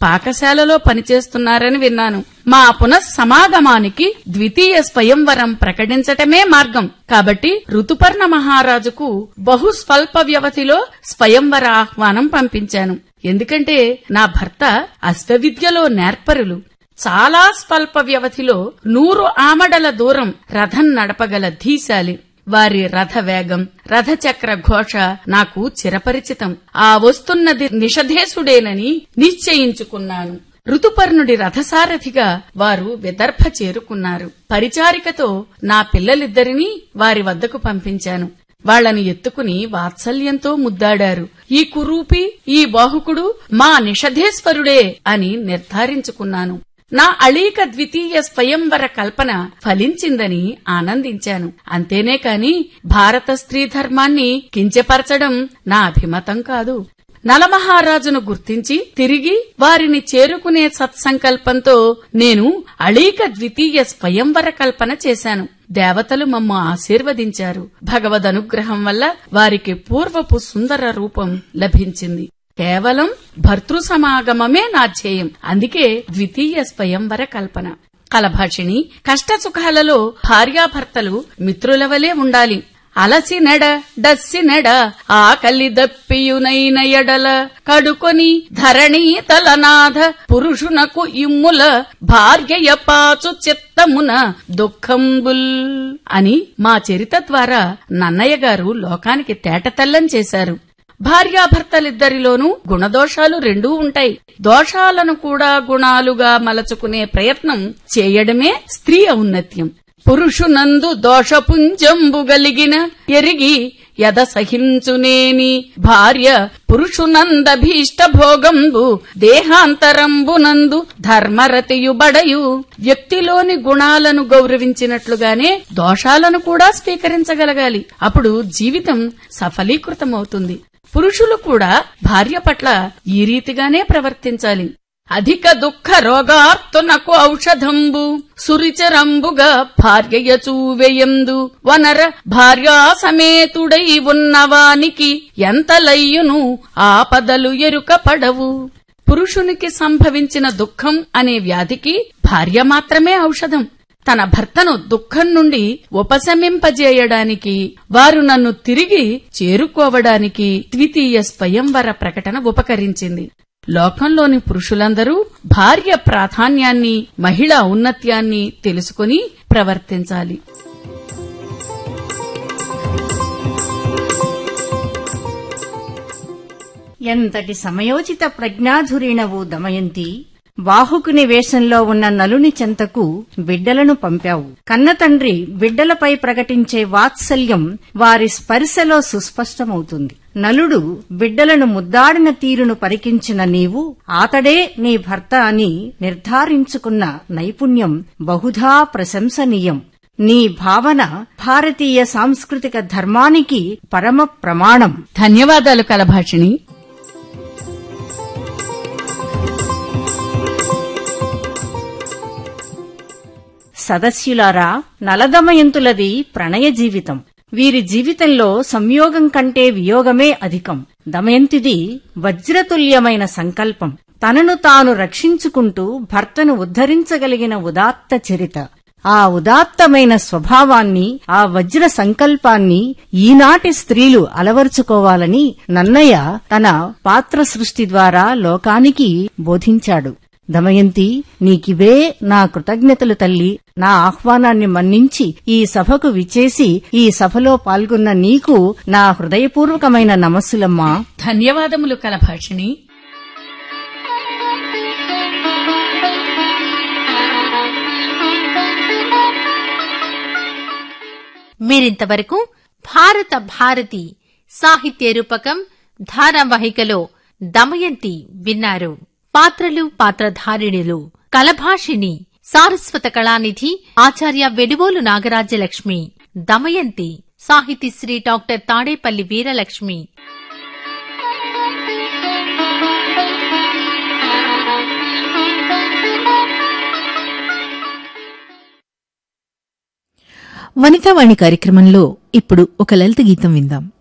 పాకశాలలో పనిచేస్తున్నారని విన్నాను మా పునఃసమాగమానికి ద్వితీయ స్వయంవరం ప్రకటించటమే మార్గం కాబట్టి ఋతుపర్ణ మహారాజుకు బహు స్వల్ప వ్యవధిలో స్వయంవర ఆహ్వానం పంపించాను ఎందుకంటే నా భర్త అశ్వవిద్యలో నేర్పరులు చాలా స్వల్ప వ్యవధిలో నూరు ఆమడల దూరం రథం నడపగల ధీశాలి వారి రథ వేగం రథచక్ర ఘోష నాకు చిరపరిచితం ఆ వస్తున్నది నిషధేశుడేనని నిశ్చయించుకున్నాను ఋతుపర్ణుడి రథసారథిగా వారు విదర్భ చేరుకున్నారు పరిచారికతో నా పిల్లలిద్దరినీ వారి వద్దకు పంపించాను వాళ్ళని ఎత్తుకుని వాత్సల్యంతో ముద్దాడారు ఈ కురూపి ఈ బాహుకుడు మా నిషధేశ్వరుడే అని నిర్ధారించుకున్నాను నా అళీక ద్వితీయ స్వయంవర కల్పన ఫలించిందని ఆనందించాను అంతేనే కాని భారత స్త్రీ ధర్మాన్ని కించపరచడం నా అభిమతం కాదు నలమహారాజును గుర్తించి తిరిగి వారిని చేరుకునే సత్సంకల్పంతో నేను అళీక ద్వితీయ స్వయంవర కల్పన చేశాను దేవతలు మమ్మ ఆశీర్వదించారు భగవదనుగ్రహం వల్ల వారికి పూర్వపు సుందర రూపం లభించింది కేవలం భర్తృ సమాగమమే నా ధ్యేయం అందుకే ద్వితీయ స్వయంవర కల్పన కలభాషిణి కష్టసుఖాలలో భార్యాభర్తలు మిత్రుల వలె ఉండాలి అలసి నెడ డస్సి నెడ ఆకలి దప్పియునైన ఎడల కడుకొని ధరణి తలనాథ పురుషునకు ఇమ్ముల భార్యయ పాచు చిత్తమున దుఃఖంబుల్ అని మా చరిత ద్వారా నన్నయ్య గారు లోకానికి తేటతెల్లం చేశారు భార్యాభర్తలిద్దరిలోనూ గుణదోషాలు రెండూ ఉంటాయి దోషాలను కూడా గుణాలుగా మలచుకునే ప్రయత్నం చేయడమే స్త్రీ ఔన్నత్యం పురుషునందు దోషపుంజంబు గలిగిన ఎరిగి యద సహించునేని భార్య పురుషునందభీష్ట భోగంబు దేహాంతరంబునందు ధర్మరతియుబడయు వ్యక్తిలోని గుణాలను గౌరవించినట్లుగానే దోషాలను కూడా స్వీకరించగలగాలి అప్పుడు జీవితం సఫలీకృతమవుతుంది పురుషులు కూడా భార్య పట్ల ఈ రీతిగానే ప్రవర్తించాలి అధిక దుఃఖ రోగార్తునకు ఔషధంబు సురిచరంబుగా భార్యయ చూవెయందు వనర భార్యా సమేతుడై ఉన్నవానికి ఎంతలయ్యును ఆపదలు ఎరుక పడవు పురుషునికి సంభవించిన దుఃఖం అనే వ్యాధికి భార్య మాత్రమే ఔషధం తన భర్తను దుఃఖం నుండి ఉపశమింపజేయడానికి వారు నన్ను తిరిగి చేరుకోవడానికి ద్వితీయ స్వయంవర ప్రకటన ఉపకరించింది లోకంలోని పురుషులందరూ భార్య ప్రాధాన్యాన్ని మహిళా ఔన్నత్యాన్ని తెలుసుకుని ప్రవర్తించాలి ఎంతటి సమయోచిత ప్రజ్ఞాధురీణవు దమయంతి బాహుకుని వేషంలో ఉన్న నలుని చెంతకు బిడ్డలను పంపావు కన్నతండ్రి బిడ్డలపై ప్రకటించే వాత్సల్యం వారి స్పర్శలో సుస్పష్టమవుతుంది నలుడు బిడ్డలను ముద్దాడిన తీరును పరికించిన నీవు ఆతడే నీ భర్త అని నిర్ధారించుకున్న నైపుణ్యం బహుధా ప్రశంసనీయం నీ భావన భారతీయ సాంస్కృతిక ధర్మానికి పరమ ప్రమాణం ధన్యవాదాలు కలభాషిణి సదస్యులారా నలదమయంతులది ప్రణయ జీవితం వీరి జీవితంలో సంయోగం కంటే వియోగమే అధికం దమయంతిది వజ్రతుల్యమైన సంకల్పం తనను తాను రక్షించుకుంటూ భర్తను ఉద్ధరించగలిగిన ఉదాత్త చరిత ఆ ఉదాత్తమైన స్వభావాన్ని ఆ వజ్ర సంకల్పాన్ని ఈనాటి స్త్రీలు అలవర్చుకోవాలని నన్నయ్య తన పాత్ర సృష్టి ద్వారా లోకానికి బోధించాడు దమయంతి నీకివే నా కృతజ్ఞతలు తల్లి నా ఆహ్వానాన్ని మన్నించి ఈ సభకు విచేసి ఈ సభలో పాల్గొన్న నీకు నా హృదయపూర్వకమైన నమస్సులమ్మా ధన్యవాదములు కలభాషిణి మీరింతవరకు భారత భారతి సాహిత్య రూపకం ధారావాహికలో దమయంతి విన్నారు పాత్రలు పాత్రధారిణులు కలభాషిణి సారస్వత కళానిధి ఆచార్య వెడువోలు నాగరాజ్యలక్ష్మి దమయంతి సాహితీశ్రీ డాక్టర్ తాడేపల్లి వీరలక్ష్మి వనితావాణి కార్యక్రమంలో ఇప్పుడు ఒక లలిత గీతం విందాం